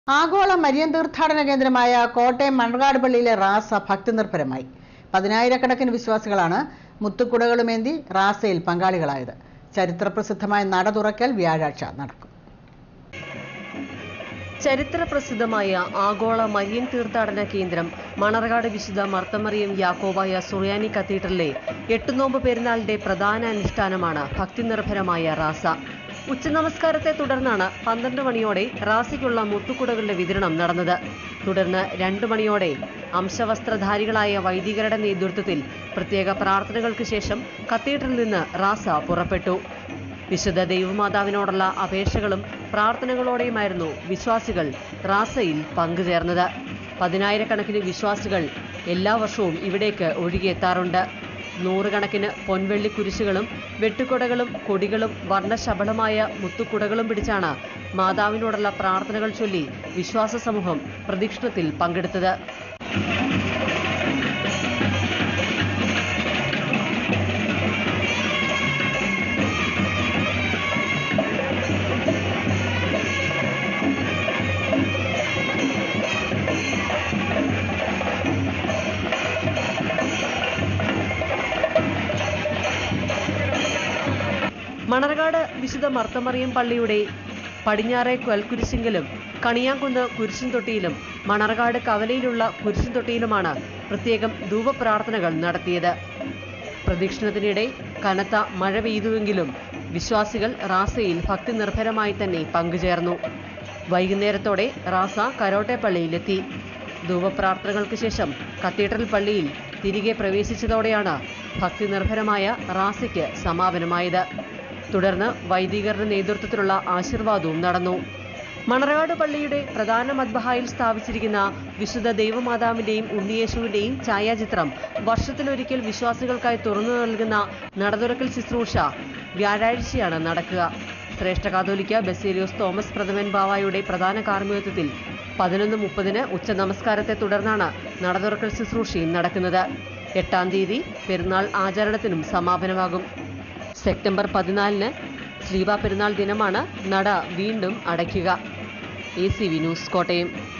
ആഗോള മരിയൻ തീർത്ഥാടന കേന്ദ്രമായ കോട്ടയം മണ്ണകാട് പള്ളിയിലെ റാസ ഭക്തിനിർഭരമായി പതിനായിരക്കണക്കിന് വിശ്വാസികളാണ് മുത്തുക്കുടകളുമേന്തി റാസയിൽ പങ്കാളികളായത് ചരിത്രപ്രസിദ്ധമായ നട തുറക്കൽ വ്യാഴാഴ്ച നടക്കും ചരിത്രപ്രസിദ്ധമായ ആഗോള മരിയൻ തീർത്ഥാടന കേന്ദ്രം മണർകാട് വിശുദ്ധ മർത്തമറിയം യാക്കോബായ സുറിയാനി കത്തീഡ്രലിലെ എട്ടുനോമ്പ് പെരുന്നാളിന്റെ പ്രധാന അനുഷ്ഠാനമാണ് ഭക്തിനിർഭരമായ റാസ ഉച്ചനമസ്കാരത്തെ തുടർന്നാണ് പന്ത്രണ്ട് മണിയോടെ റാസയ്ക്കുള്ള മുത്തുക്കുടകളുടെ വിതരണം നടന്നത് തുടർന്ന് രണ്ടു മണിയോടെ അംശവസ്ത്രധാരികളായ വൈദികരുടെ നേതൃത്വത്തിൽ പ്രത്യേക പ്രാർത്ഥനകൾക്ക് ശേഷം കത്തീഡ്രലിൽ നിന്ന് റാസ പുറപ്പെട്ടു വിശുദ്ധ ദൈവമാതാവിനോടുള്ള അപേക്ഷകളും പ്രാർത്ഥനകളോടെയുമായിരുന്നു വിശ്വാസികൾ റാസയിൽ പങ്കുചേർന്നത് പതിനായിരക്കണക്കിന് വിശ്വാസികൾ എല്ലാ വർഷവും ഇവിടേക്ക് ഒഴുകിയെത്താറുണ്ട് നൂറുകണക്കിന് പൊൻവെള്ളി കുരിശുകളും വെട്ടുകുടകളും കൊടികളും വർണ്ണശബളമായ മുത്തുകുടകളും പിടിച്ചാണ് മാതാവിനോടുള്ള പ്രാർത്ഥനകൾ ചൊല്ലി വിശ്വാസ സമൂഹം പ്രദക്ഷിണത്തിൽ പങ്കെടുത്തത് മണർകാട് വിശുദ്ധ മർത്തമറിയം പള്ളിയുടെ പടിഞ്ഞാറെ കൊൽക്കുരിശിങ്കലും കണിയാങ്കുന്ന് കുരിശും തൊട്ടിയിലും മണർകാട് കവലയിലുള്ള കുരിശും തൊട്ടിയിലുമാണ് പ്രത്യേകം ധൂപപ്രാർത്ഥനകൾ നടത്തിയത് പ്രദക്ഷിണത്തിനിടെ കനത്ത മഴ പെയ്തുവെങ്കിലും വിശ്വാസികൾ റാസയിൽ ഭക്തി നിർഭരമായി തന്നെ പങ്കുചേർന്നു വൈകുന്നേരത്തോടെ റാസ കരോട്ടെ പള്ളിയിലെത്തി ധൂപപ്രാർത്ഥനകൾക്ക് ശേഷം കത്തീഡ്രൽ പള്ളിയിൽ തിരികെ പ്രവേശിച്ചതോടെയാണ് ഭക്തി നിർഭരമായ റാസയ്ക്ക് സമാപനമായത് തുടർന്ന് വൈദികരുടെ നേതൃത്വത്തിലുള്ള ആശീർവാദവും നടന്നു മണർകാട് പള്ളിയുടെ പ്രധാന മദ്ബഹായിൽ സ്ഥാപിച്ചിരിക്കുന്ന വിശുദ്ധ ദൈവമാതാവിന്റെയും ഉണ്ണിയേശുവിന്റെയും ഛായാചിത്രം വർഷത്തിലൊരിക്കൽ വിശ്വാസികൾക്കായി തുറന്നു നൽകുന്ന നടതുറക്കൽ ശുശ്രൂഷ വ്യാഴാഴ്ചയാണ് നടക്കുക ശ്രേഷ്ഠ കാതോലിക്ക ബസേലിയോസ് തോമസ് പ്രഥമൻ ബാവായുടെ പ്രധാന കാർമ്മികത്വത്തിൽ പതിനൊന്ന് മുപ്പതിന് ഉച്ച നമസ്കാരത്തെ തുടർന്നാണ് നടതുറക്കൽ ശുശ്രൂഷയും നടക്കുന്നത് എട്ടാം തീയതി പെരുന്നാൾ ആചരണത്തിനും സമാപനമാകും സെപ്റ്റംബർ പതിനാലിന് ശ്രീബ പെരുന്നാൾ ദിനമാണ് നട വീണ്ടും അടയ്ക്കുക A C V news Kottayam